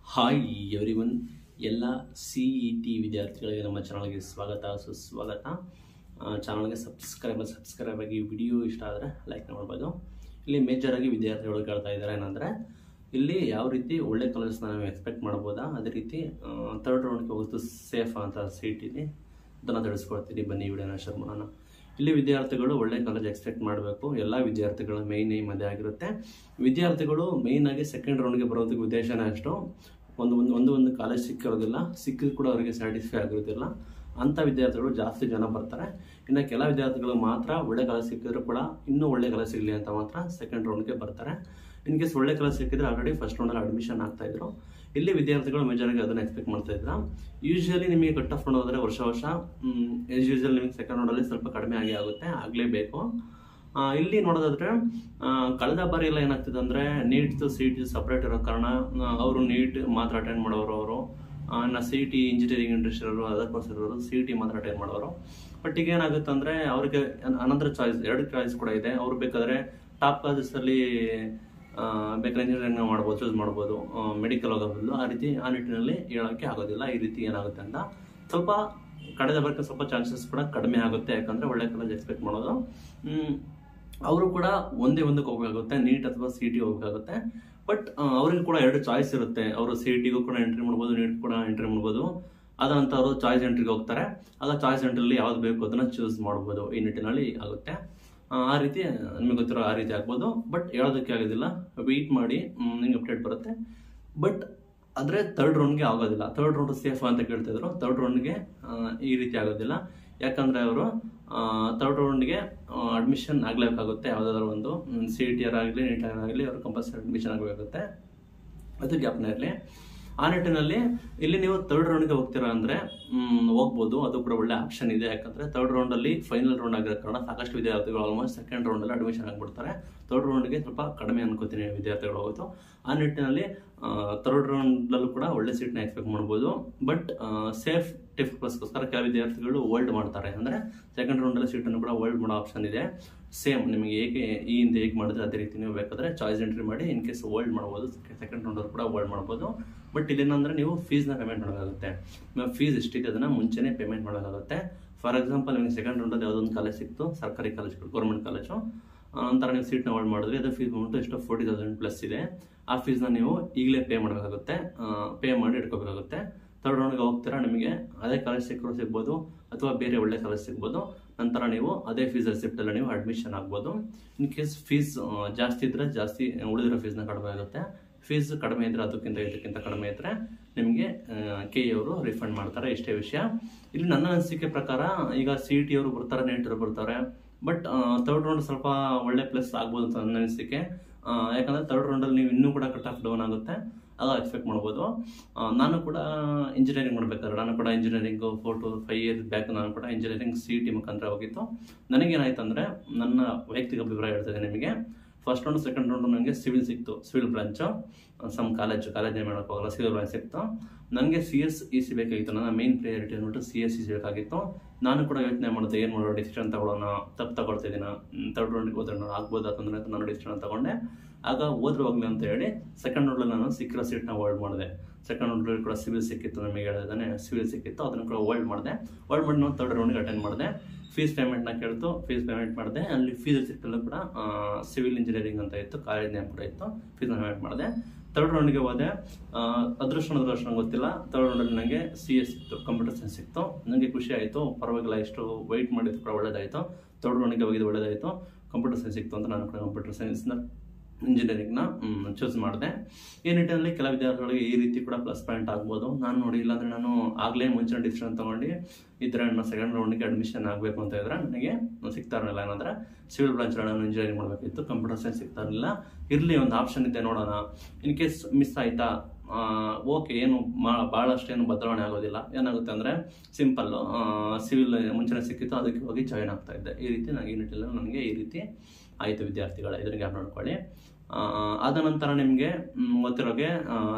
hi everyone ಎಲ್ಲ C E T ವಿದ್ಯಾರ್ಥಿಗಳಿಗೆ ನಮ್ಮ ಚಾನಲ್ಗೆ ಸ್ವಾಗತ ಸುಸ್ವಾಗತ ಚಾನಲ್ಗೆ ಸಬ್ಸ್ಕ್ರೈಬ್ ಸಬ್ಸ್ಕ್ರೈಬ್ ಆಗಿ ವಿಡಿಯೋ ಇಷ್ಟ ಆದರೆ ಲೈಕ್ ಮಾಡ್ಬೋದು ಇಲ್ಲಿ ಮೇಜರಾಗಿ ವಿದ್ಯಾರ್ಥಿಗಳು ಕೇಳ್ತಾ ಇದ್ದಾರೆ ಏನಂದರೆ ಇಲ್ಲಿ ಯಾವ ರೀತಿ ಒಳ್ಳೆ ಕಾಲೇಜ್ನ ನಾವು ಎಕ್ಸ್ಪೆಕ್ಟ್ ಮಾಡ್ಬೋದಾ ಅದೇ ರೀತಿ ಥರ್ಡ್ ರೌಂಡ್ಗೆ ಹೋಗೋದು ಸೇಫ್ ಅಂತ ಸಿ ಇ ಟಿಲಿ ಅದನ್ನು ತಿಳಿಸ್ಕೊಡ್ತೀನಿ ಬನ್ನಿ ವಿಡಿಯೋನ ಶೇರ್ ಮಾಡೋಣ ಇಲ್ಲಿ ವಿದ್ಯಾರ್ಥಿಗಳು ಒಳ್ಳೆ ಕಾಲೇಜ್ ಎಕ್ಸ್ಪೆಕ್ಟ್ ಮಾಡಬೇಕು ಎಲ್ಲ ವಿದ್ಯಾರ್ಥಿಗಳ ಮೈನ್ ಏಮ್ ಅದೇ ಆಗಿರುತ್ತೆ ವಿದ್ಯಾರ್ಥಿಗಳು ಮೇಯ್ನ್ ಆಗಿ ಸೆಕೆಂಡ್ ರೌಂಡ್ಗೆ ಬರೋದಕ್ಕೆ ಉದ್ದೇಶನೇ ಅಷ್ಟು ಒಂದು ಒಂದು ಒಂದು ಒಂದು ಕಾಲೇಜ್ ಸಿಕ್ಕಿರೋದಿಲ್ಲ ಸಿಕ್ಕಿದ್ರು ಕೂಡ ಅವರಿಗೆ ಸ್ಯಾಟಿಸ್ಫೈ ಆಗಿರೋದಿಲ್ಲ ಅಂಥ ವಿದ್ಯಾರ್ಥಿಗಳು ಜಾಸ್ತಿ ಜನ ಬರ್ತಾರೆ ಇನ್ನು ಕೆಲ ವಿದ್ಯಾರ್ಥಿಗಳು ಮಾತ್ರ ಒಳ್ಳೆ ಕಾಲೇಜ್ ಸಿಕ್ಕಿದ್ರು ಕೂಡ ಇನ್ನೂ ಒಳ್ಳೆ ಕಾಲೇಜ್ ಸಿಗಲಿ ಅಂತ ಮಾತ್ರ ಸೆಕೆಂಡ್ ರೌಂಡ್ಗೆ ಬರ್ತಾರೆ ಇನ್ ಕೇಸ್ ಒಳ್ಳೆ ಕಾಲೇಜ್ ಸಿಕ್ಕಿದ್ರೆ ಆಲ್ರೆಡಿ ಫಸ್ಟ್ ರೌಂಡಲ್ಲಿ ಅಡ್ಮಿಷನ್ ಆಗ್ತಾ ಇದ್ರು ಇಲ್ಲಿ ವಿದ್ಯಾರ್ಥಿಗಳು ಮೇಜರಾಗಿ ಅದನ್ನ ಎಕ್ಸ್ಪೆಕ್ಟ್ ಮಾಡ್ತಾ ಇದ್ರ ಯೂಶಲಿ ನಿಮಗೆ ಕಟ್ ಆಫ್ ನೋಡಿದ್ರೆ ವರ್ಷ ವರ್ಷ ಆಸ್ ಯೂಶಲ್ ನಿಮಗೆ ಸೆಕೆಂಡ್ ರೌಂಡಲ್ಲಿ ಸ್ವಲ್ಪ ಕಡಿಮೆ ಆಗಿ ಆಗುತ್ತೆ ಆಗಲೇಬೇಕು ಆ, ಇಲ್ಲಿ ನೋಡೋದಾದ್ರೆ ಆ, ಕಳೆದ ಬಾರಿ ಎಲ್ಲ ಏನಾಗ್ತಿದೆ ಅಂದ್ರೆ ನೀಟ್ ಸಿ ಟಿ ಸಪ್ರೇಟ್ ಇರೋ ಕಾರಣ ಅವರು ನೀಟ್ ಮಾತ್ರ ಅಟೆಂಡ್ ಮಾಡೋರು ಅವರು ಇನ್ನು ಸಿ ಟಿ ಇಂಜಿನಿಯರಿಂಗ್ ಇಂಡಸ್ಟ್ರಿ ಅವರು ಅದರ್ ಕೋರ್ಸ್ ಇರೋರು ಸಿ ಟಿ ಮಾತ್ರ ಅಟೆಂಡ್ ಮಾಡೋರು ಬಟ್ ಈಗ ಏನಾಗುತ್ತೆ ಅಂದ್ರೆ ಅವ್ರಿಗೆ ಅನಂತರ ಚಾಯ್ಸ್ ಎರಡು ಚಾಯ್ಸ್ ಕೂಡ ಇದೆ ಅವ್ರು ಬೇಕಾದ್ರೆ ಟಾಪ್ ಕಾಲೇಜಸ್ ಅಲ್ಲಿ ಆ, ಬೇಕಾದ್ರೆ ಇಂಜಿನಿಯರಿಂಗ್ ಮಾಡ್ಬೋದು ಚೂಸ್ ಮಾಡ್ಬೋದು ಮೆಡಿಕಲ್ ಹೋಗೋದು ಆ ರೀತಿ ಆ ನಿಟ್ಟಿನಲ್ಲಿ ಹೇಳೋಕ್ಕೆ ಆಗೋದಿಲ್ಲ ಈ ರೀತಿ ಏನಾಗುತ್ತೆ ಅಂತ ಸ್ವಲ್ಪ ಕಳೆದ ಬರ್ಕ ಸ್ವಲ್ಪ ಚಾನ್ಸಸ್ ಕೂಡ ಕಡಿಮೆ ಆಗುತ್ತೆ ಯಾಕಂದ್ರೆ ಒಳ್ಳೆ ಕಾಲೇಜ್ ಎಕ್ಸ್ಪೆಕ್ಟ್ ಮಾಡೋದು ಅವರು ಕೂಡ ಒಂದೇ ಒಂದಕ್ಕೆ ಹೋಗಬೇಕಾಗುತ್ತೆ ನೀಟ್ ಅಥವಾ ಸಿ ಟಿ ಹೋಗಬೇಕಾಗುತ್ತೆ ಬಟ್ ಅವ್ರಿಗೆ ಕೂಡ ಎರಡು ಚಾಯ್ಸ್ ಇರುತ್ತೆ ಅವರು ಸಿ ಟಿಗೂ ಕೂಡ ಎಂಟ್ರಿ ಮಾಡ್ಬೋದು ನೀಟ್ ಕೂಡ ಎಂಟ್ರಿ ಮಾಡ್ಬೋದು ಅದಂತ ಅವರು ಚಾಯ್ಸ್ ಎಂಟ್ರಿಗೆ ಹೋಗ್ತಾರೆ ಆಗ ಚಾಯ್ಸ್ ಎಂಟ್ರಿಲಿ ಯಾವ್ದು ಬೇಕು ಅದನ್ನ ಚೂಸ್ ಮಾಡ್ಬೋದು ಈ ನಿಟ್ಟಿನಲ್ಲಿ ಆಗುತ್ತೆ ಆ, ಆ ರೀತಿ ನಿಮಗೆ ಗೊತ್ತಿರೋ ಆ ರೀತಿ ಆಗ್ಬೋದು ಬಟ್ ಹೇಳೋದಕ್ಕೆ ಆಗೋದಿಲ್ಲ ವೆಯ್ಟ್ ಮಾಡಿ ಮ್, ನಿಮ್ಗೆ ಅಪ್ಡೇಟ್ ಬರುತ್ತೆ ಬಟ್ ಆದರೆ ತರ್ಡ್ ರೌಂಡ್ಗೆ ಆಗೋದಿಲ್ಲ ತರ್ಡ್ ರೌಂಡ್ ಸೇಫ್ ಅಂತ ಕೇಳ್ತಿದ್ರು ತರ್ಡ್ ರೌಂಡ್ಗೆ ಈ ರೀತಿ ಆಗೋದಿಲ್ಲ ಯಾಕಂದ್ರೆ ಅವರು ತರ್ಡ್ ರೌಂಡ್ಗೆ ಅಡ್ಮಿಷನ್ ಆಗಲೇಬೇಕಾಗುತ್ತೆ ಯಾವುದಾದ್ರೂ ಒಂದು ಸಿ ಟಿ ಆರ್ ಆಗಲಿ ನೀಟ್ ಆಗಲಿ ಅವರು ಕಂಪಲ್ಸರಿ ಅಡ್ಮಿಷನ್ ಆಗಬೇಕಾಗುತ್ತೆ ಅದು ಗ್ಯಾಪ್ನ ಇರಲಿ ಆ ನಿಟ್ಟಿನಲ್ಲಿ ಇಲ್ಲಿ ನೀವು ತರ್ಡ್ ರೌಂಡ್ಗೆ ಹೋಗ್ತೀರಾ ಅಂದ್ರೆ ಮ್, ಹೋಗ್ಬೋದು ಅದು ಕೂಡ ಒಳ್ಳೆ ಆಪ್ಷನ್ ಇದೆ ಯಾಕಂದ್ರೆ ತರ್ಡ್ ರೌಂಡ್ ಅಲ್ಲಿ ಫೈನಲ್ ರೌಂಡ್ ಆಗಿರೋ ಕಾರಣ ಸಾಕಷ್ಟು ವಿದ್ಯಾರ್ಥಿಗಳು ಆಲ್ಮೋಸ್ಟ್ ಸೆಕೆಂಡ್ ರೌಂಡ್ ಅಲ್ಲಿ ಅಡ್ಮಿಷನ್ ಆಗ್ಬಿಡ್ತಾರೆ ತರ್ಡ್ ರೌಂಡ್ಗೆ ಸ್ವಲ್ಪ ಕಡಿಮೆ ಅನ್ಕೋತೀನಿ ವಿದ್ಯಾರ್ಥಿಗಳು ಹೋಗೋದು ಆ ನಿಟ್ಟಿನಲ್ಲಿ ತರ್ಡ್ ರೌಂಡಲ್ಲೂ ಕೂಡ ಒಳ್ಳೆ ಸೀಟ್ನ ಎಕ್ಸ್ಪೆಕ್ಟ್ ಮಾಡ್ಬೋದು ಬಟ್ ಸೇಫ್ ಟಿಪ್ಗೋಸ್ಕರ ಕೆಲ ವಿದ್ಯಾರ್ಥಿಗಳು ಹೋಲ್ಡ್ ಮಾಡ್ತಾರೆ ಅಂದ್ರೆ ಸೆಕೆಂಡ್ ರೌಂಡಲ್ಲಿ ಸೀಟನ್ನು ಕೂಡ ಹೋಲ್ಡ್ ಮಾಡೋ ಆಪ್ಷನ್ ಇದೆ ಸೇಮ್ ನಿಮಗೆ ಹೇಗೆ ಈ ಹಿಂದೆ ಹೇಗೆ ಮಾಡಿದ್ರೆ ಅದೇ ರೀತಿ ನೀವು ಬೇಕಾದ್ರೆ ಚಾಯ್ಸ್ ಎಂಟ್ರಿ ಮಾಡಿ ಇನ್ ಕೇಸ್ ಹೋಲ್ಡ್ ಮಾಡ್ಬೋದು ಸೆಕೆಂಡ್ ರೌಂಡಲ್ಲಿ ಕೂಡ ಹೋಲ್ಡ್ ಮಾಡ್ಬೋದು ಬಟ್ ಇಲ್ಲೇನಂದ್ರೆ ನೀವು ಫೀಸ್ನ ಪೇಮೆಂಟ್ ಮಾಡಬೇಕಾಗುತ್ತೆ ಫೀಸ್ ಎಷ್ಟಿದೆ ಅದನ್ನ ಮುಂಚೆನೇ ಪೇಮೆಂಟ್ ಮಾಡಬೇಕಾಗುತ್ತೆ ಫಾರ್ ಎಕ್ಸಾಂಪಲ್ ನಿಮಗೆ ಸೆಕೆಂಡ್ ರೌಂಡಲ್ಲಿ ಯಾವುದೋ ಒಂದು ಕಾಲೇಜ್ ಸಿಕ್ತು ಸರ್ಕಾರಿ ಕಾಲೇಜ್ ಗೌರ್ಮೆಂಟ್ ಕಾಲೇಜು ನಂತರ ನೀವು ಸೀಟ್ನ ಹೋಲ್ಡ್ ಮಾಡಿದ್ರೆ ಅದು ಫೀಸ್ ಬಂದ್ಬಿಟ್ಟು ಎಷ್ಟು ಫೋರ್ಟಿ ತೌಸಂಡ್ ಪ್ಲಸ್ ಇದೆ ಆ ಫೀಸ್ನ ನೀವು ಈಗಲೇ ಪೇ ಮಾಡಬೇಕಾಗುತ್ತೆ ಪೇ ಮಾಡಿ ಇಟ್ಕೋಬೇಕಾಗುತ್ತೆ ಥರ್ಡ್ ರೌಂಡ್ಗೆ ಹೋಗ್ತೀರಾ ನಿಮಗೆ ಅದೇ ಕಾಲೇಜ್ ಸಿಕ್ಕರೂ ಸಿಗ್ಬೋದು ಅಥವಾ ಬೇರೆ ಒಳ್ಳೆ ಕಾಲೇಜ್ ಸಿಗ್ಬೋದು ನಂತರ ನೀವು ಅದೇ ಫೀಸ್ ರೆಸಿಪ್ಟಲ್ಲಿ ನೀವು ಅಡ್ಮಿಷನ್ ಆಗ್ಬೋದು ಇನ್ ಕೇಸ್ ಫೀಸ್ ಜಾಸ್ತಿ ಇದ್ರೆ ಜಾಸ್ತಿ ಉಳಿದಿರೋ ಫೀಸ್ನ ಕಡಿಮೆ ಆಗುತ್ತೆ ಫೀಸ್ ಕಡಿಮೆ ಇದ್ರೆ ಅದಕ್ಕಿಂತ ಇದಕ್ಕಿಂತ ಕಡಿಮೆ ಇದ್ರೆ ನಿಮಗೆ ಕೆ ಅವರು ರಿಫಂಡ್ ಮಾಡ್ತಾರೆ ಇಷ್ಟೇ ವಿಷಯ ಇಲ್ಲಿ ನನ್ನ ಅನಿಸಿಕೆ ಪ್ರಕಾರ ಈಗ ಸಿ ಟಿ ಅವರು ಬರ್ತಾರೆ ನೆಟ್ ಅವರು ಬರ್ತಾರೆ ಬಟ್ ಥರ್ಡ್ ರೌಂಡ್ ಸ್ವಲ್ಪ ಒಳ್ಳೆ ಪ್ಲಸ್ ಆಗ್ಬೋದು ಅಂತ ನನ್ನ ಅನಿಸಿಕೆ ಆ, ಯಾಕಂದ್ರೆ ಥರ್ಡ್ ರೌಂಡಲ್ಲಿ ನೀವು ಇನ್ನೂ ಕೂಡ ಕಟ್ ಆಫ್ ಡೌನ್ ಆಗುತ್ತೆ ಅದು ಎಕ್ಸ್ಪೆಕ್ಟ್ ಮಾಡ್ಬೋದು ಆ, ನಾನು ಕೂಡ ಇಂಜಿನಿಯರಿಂಗ್ ಮಾಡ್ಬೇಕಾದ್ರೆ ನಾನು ಕೂಡ engineering four to five years back ನಾನು ಕೂಡ ಇಂಜಿನಿಯರಿಂಗ್ ಸಿ ಟಿ ಮುಖಾಂತರ ಹೋಗಿತ್ತು ನನಗೇನಾಯ್ತು ಅಂದರೆ ನನ್ನ ವೈಯಕ್ತಿಕ ಅಭಿಪ್ರಾಯ ಹೇಳ್ತದೆ ನಿಮಗೆ ಫಸ್ಟ್ ರೌಂಡ್ ಸೆಕೆಂಡ್ ರೌಂಡ್ ನನಗೆ ಸಿವಿಲ್ ಸಿಕ್ತು civil branch some college college ಮಾಡೋಕೆ ಹೋಗಲ್ಲ ಸಿವಿಲ್ ಬ್ರಾಂಚ್ ಸಿಕ್ತು ನನಗೆ ಸಿ ಎಸ್ ಇ ಸಿ ಬೇಕಾಗಿತ್ತು ನನ್ನ ಮೇನ್ ಪ್ರಿಯಾರಿಟಿ ಅಂದ್ಬಿಟ್ಟು ಸಿ ಎಸ್ ಇ ಸಿ ಬೇಕಾಗಿತ್ತು ನಾನು ಕೂಡ ಯೋಚನೆ ಮಾಡಿದೆ ಏನು ಮಾಡೋಣ ಡಿಸಿಷನ್ ತಗೊಳ್ಳೋಣ ತಪ್ಪು ತಗೊಳ್ತಿದ್ದೀನ ತರ್ಡ್ ರೌಂಡ್ಗೆ ಹೋದ್ರೆ ನಾನು ಆಗ್ಬೋದು ಅಂತಂದ್ರೆ ನಾನು ಡಿಸಿಷನ್ ತಗೊಂಡೆ ಆಗ ಹೋದ್ರೆ ಹೋಗ್ಲಿ ಅಂತ ಹೇಳಿ ಸೆಕೆಂಡ್ ರೌಂಡಲ್ಲಿ ನಾನು ಸಿಕ್ಕಿರೋ ಸೀಟ್ನ ಹೋಲ್ಡ್ ಮಾಡಿದೆ ಸೆಕೆಂಡ್ ರೌಂಡಲ್ಲಿ ಕೂಡ ಸಿವಿಲ್ ಸಿಕ್ಕಿತ್ತು ನಮಗೆ ಹೇಳಿದಾನೆ ಸಿವಿಲ್ ಸಿಕ್ಕಿತ್ತು ಅದನ್ನು ಕೂಡ ಹೋಲ್ಡ್ ಮಾಡಿದೆ ಹೋಲ್ಡ್ ಮಾಡಿ ನಾನು ತರ್ಡ್ ರೌಂಡ್ಗೆ ಅಟೆಂಡ್ ಮಾಡಿದೆ ಫೀಸ್ ಪೇಮೆಂಟ್ನ ಕೇಳ್ತು ಫೀಸ್ ಪೇಮೆಂಟ್ ಮಾಡಿದೆ ಅಲ್ಲಿ ಫೀಸ್ ಸಿಕ್ಕಲ್ಲೂ ಕೂಡ ಸಿವಿಲ್ ಇಂಜಿನಿಯರಿಂಗ್ ಅಂತ ಇತ್ತು ಕಾಲೇಜ್ ನೇಮ್ ಕೂಡ ಇತ್ತು ಫೀಸ್ನ ಪೇಮೆಂಟ್ ಮಾಡಿದೆ ತರ್ಡ್ ರೌಂಡ್ಗೆ ಹೋದೆ ಆ, ಅದೃಷ್ಟ ಅದೃಷ್ಟ ನಂಗೆ ಗೊತ್ತಿಲ್ಲ ತರ್ಡ್ ರೌಂಡಲ್ಲಿ ನನಗೆ ಸಿ ಎಸ್ ಸಿಕ್ತು ಕಂಪ್ಯೂಟರ್ ಸೈನ್ಸ್ ಸಿಕ್ತು ನನಗೆ ಖುಷಿ ಆಯಿತು ಪರವಾಗಿಲ್ಲ ಇಷ್ಟು ವೆಯ್ಟ್ ಮಾಡಿದ್ದು ಕೂಡ ಒಳ್ಳೇದಾಯಿತು ತರ್ಡ್ ರೌಂಡ್ಗೆ ಹೋಗಿದ್ದು ಒಳ್ಳೇದಾಯಿತು ಕಂಪ್ಯೂಟರ್ ಸೈನ್ಸ್ ಸಿಕ್ತು ಅಂತ ನಾನು ಕೂಡ ಕಂಪ್ಯೂಟರ್ ಸೈನ್ಸ್ನ ಇಂಜಿನಿಯರಿಂಗ್ನ ಚೂಸ್ ಮಾಡಿದೆ ಈ ನಿಟ್ಟಿನಲ್ಲಿ ಕೆಲ ವಿದ್ಯಾರ್ಥಿಗಳಿಗೆ ಈ ರೀತಿ ಕೂಡ ಪ್ಲಸ್ ಪಾಯಿಂಟ್ ಆಗ್ಬೋದು ನಾನು ನೋಡಿ ಇಲ್ಲಾಂದ್ರೆ ನಾನು ಆಗಲೇ ಮುಂಚೆ ಡಿಸಿಷನ್ ತಗೊಂಡು ಈ ಥರ ನಾನು ಸೆಕೆಂಡ್ ರೌಂಡ್ಗೆ ಅಡ್ಮಿಷನ್ ಆಗಬೇಕು ಅಂತ ಇದ್ರೆ ನನಗೆ ಸಿಗ್ತಾ ಇರಲಿಲ್ಲ ಏನಂದ್ರೆ ಸಿವಿಲ್ ಬ್ರಾಂಚ್ ನಾನು ಇಂಜಿನಿಯರಿಂಗ್ ಮಾಡಬೇಕಿತ್ತು ಕಂಪ್ಯೂಟರ್ ಸೈನ್ಸ್ ಸಿಗ್ತಾ ಇರಲಿಲ್ಲ ಇರಲಿ ಒಂದು ಆಪ್ಷನ್ ಇದೆ ನೋಡೋಣ ಇನ್ ಕೇಸ್ ಮಿಸ್ ಆಯ್ತಾ ಓಕೆ ಏನು ಮಾ ಭಾಳಷ್ಟೇನು ಬದಲಾವಣೆ ಆಗೋದಿಲ್ಲ ಏನಾಗುತ್ತೆ ಅಂದರೆ ಸಿಂಪಲ್ ಸಿವಿಲ್ ಮುಂಚೆನೇ ಸಿಕ್ಕಿತ್ತು ಅದಕ್ಕೆ ಹೋಗಿ ಜಾಯಿನ್ ಆಗ್ತಾ ಇದ್ದೆ ಈ ರೀತಿ ನನಗೆ ಈ ನಿಟ್ಟಿನಲ್ಲಿ ನನಗೆ ಈ ರೀತಿ ಆಯಿತು ವಿದ್ಯಾರ್ಥಿಗಳ ಇದ್ರಿಗೆ ಗ್ಯಾಪ್ ನೋಡ್ಕೊಳ್ಳಿ ಆ, ಆದ ನಂತರ ನಿಮಗೆ ಗೊತ್ತಿರೋಗೆ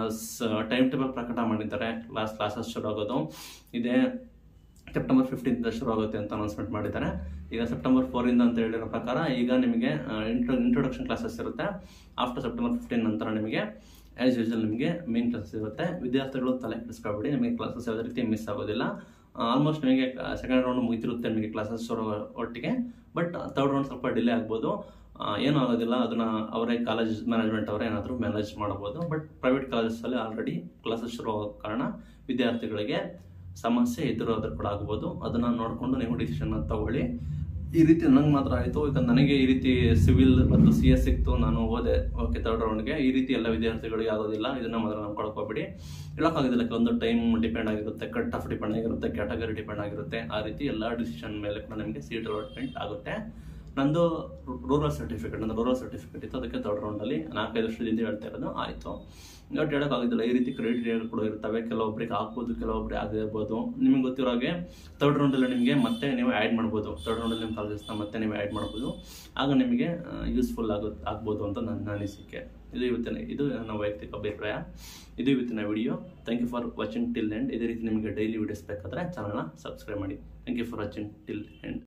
ಟೈಮ್ ಟೇಬಲ್ ಪ್ರಕಟ ಮಾಡಿದ್ದಾರೆ ಕ್ಲಾಸ್ ಕ್ಲಾಸಸ್ ಶುರು ಆಗೋದು ಇದೇ ಸೆಪ್ಟೆಂಬರ್ ಫಿಫ್ಟೀನ್ತ್ ಶುರು ಆಗುತ್ತೆ ಅಂತ ಅನೌನ್ಸ್ಮೆಂಟ್ ಮಾಡಿದ್ದಾರೆ ಈಗ ಸೆಪ್ಟೆಂಬರ್ ಫೋರಿಂದ ಅಂತ ಹೇಳಿರೋ ಪ್ರಕಾರ ಈಗ ನಿಮಗೆ ಇಂಟ್ರೊಡಕ್ಷನ್ ಕ್ಲಾಸಸ್ ಇರುತ್ತೆ ಆಫ್ಟರ್ ಸೆಪ್ಟೆಂಬರ್ ಫಿಫ್ಟೀನ್ ನಂತರ ನಿಮಗೆ ಆ್ಯಸ್ ಯೂಶಲ್ ನಿಮಗೆ ಮೇನ್ ಕ್ಲಾಸಸ್ ಇರುತ್ತೆ ವಿದ್ಯಾರ್ಥಿಗಳು ತಲೆ ಕೆಡಿಸ್ಕೊಬೇಡಿ ನಿಮಗೆ ಕ್ಲಾಸಸ್ ಯಾವುದೇ ರೀತಿ ಮಿಸ್ ಆಗೋದಿಲ್ಲ ಆಲ್ಮೋಸ್ಟ್ ನಿಮಗೆ ಸೆಕೆಂಡ್ ರೌಂಡ್ ಮುಗಿತಿರುತ್ತೆ ನಿಮಗೆ ಕ್ಲಾಸಸ್ ಒಟ್ಟಿಗೆ ಬಟ್ ತರ್ಡ್ ರೌಂಡ್ ಸ್ವಲ್ಪ ಡಿಲೇ ಆಗ್ಬೋದು ಆ, ಏನೂ ಆಗೋದಿಲ್ಲ ಅದನ್ನ ಅವರೇ ಕಾಲೇಜ್ ಮ್ಯಾನೇಜ್ಮೆಂಟ್ ಅವರೇ ಏನಾದರೂ ಮ್ಯಾನೇಜ್ ಮಾಡ್ಬೋದು ಬಟ್ ಪ್ರೈವೇಟ್ ಕಾಲೇಜಸ್ಸಲ್ಲಿ ಆಲ್ರೆಡಿ ಕ್ಲಾಸಸ್ ಶುರು ಆಗೋ ಕಾರಣ ವಿದ್ಯಾರ್ಥಿಗಳಿಗೆ ಸಮಸ್ಯೆ ಎದುರಾದ್ರೂ ಕೂಡ ಆಗ್ಬೋದು ಅದನ್ನ ನೋಡಿಕೊಂಡು ನೀವು ಡಿಸಿಷನ್ ತಗೊಳ್ಳಿ ಈ ರೀತಿ ನಂಗೆ ಮಾತ್ರ ಆಯಿತು ಈಗ ನನಗೆ ಈ ರೀತಿ ಸಿವಿಲ್ ಮತ್ತು ಸಿ ಎಸ್ ಸಿಕ್ತು ನಾನು ಓದೆ ಓಕೆ ತರ್ಡ್ ರೌಂಡ್ಗೆ ಈ ರೀತಿ ಎಲ್ಲ ವಿದ್ಯಾರ್ಥಿಗಳಿಗೆ ಆಗೋದಿಲ್ಲ ಇದನ್ನ ಮಾತ್ರ ನಂಬ್ಕೊಳಕ್ ಹೋಗ್ಬೇಡಿ ಹೇಳೋಕ್ಕಾಗೋದಿಲ್ಲ ಕೆಲವೊಂದು ಟೈಮ್ ಡಿಪೆಂಡ್ ಆಗಿರುತ್ತೆ ಕಟ್ ಆಫ್ ಡಿಪೆಂಡ್ ಆಗಿರುತ್ತೆ ಕ್ಯಾಟಗರಿ ಡಿಪೆಂಡ್ ಆಗಿರುತ್ತೆ ಆ ರೀತಿ ಎಲ್ಲ ಡಿಸಿಷನ್ ಮೇಲೆ ಕೂಡ ನಿಮಗೆ ಸೀಟ್ ಅಲಾಟ್ಮೆಂಟ್ ಆಗುತ್ತೆ ನಂದು ರೂರಲ್ ಸರ್ಟಿಫಿಕೇಟ್ ನಂದು ರೂರಲ್ ಸರ್ಟಿಫಿಕೇಟ್ ಇತ್ತು ಅದಕ್ಕೆ ತರ್ಡ್ ರೌಂಡಲ್ಲಿ ನಾಲ್ಕೈದು ವರ್ಷದಿಂದ ಹೇಳ್ತಾ ಇರೋದು ಆಯಿತು ಬಟ್ ಹೇಳೋಕ್ಕಾಗೋದಿಲ್ಲ ಈ ರೀತಿ ಕ್ರೆಡಿಟ್ ಕೂಡ ಇರ್ತವೆ ಕೆಲವೊಬ್ರಿಗೆ ಆಗ್ಬೋದು ಕೆಲವೊಬ್ರಿಗೆ ಆಗದೇ ಇರ್ಬೋದು ನಿಮಗೆ ಗೊತ್ತಿರೋ ಹಾಗೆ ತರ್ಡ್ ರೌಂಡಲ್ಲಿ ನಿಮಗೆ ಮತ್ತೆ ನೀವು ಆ್ಯಡ್ ಮಾಡ್ಬೋದು ತರ್ಡ್ ರೌಂಡಲ್ಲಿ ನಿಮ್ಮ ಕಾಲೇಜಸ್ನ ಮತ್ತೆ ನೀವು ಆ್ಯಡ್ ಮಾಡ್ಬೋದು ಆಗ ನಿಮಗೆ ಯೂಸ್ಫುಲ್ ಆಗೋ ಆಗ್ಬೋದು ಅಂತ ನನ್ನ ಅನಿಸಿಕೆ ಇದು ಇವತ್ತಿನ ಇದು ನನ್ನ ವೈಯಕ್ತಿಕ ಅಭಿಪ್ರಾಯ ಇದು ಇವತ್ತಿನ video thank you for watching till end ಇದೇ ರೀತಿ ನಿಮಗೆ ಡೈಲಿ ವಿಡಿಯೋಸ್ ಬೇಕಾದರೆ ಚಾನಲ್ನ ಸಬ್ಸ್ಕ್ರೈಬ್ ಮಾಡಿ thank you for watching till end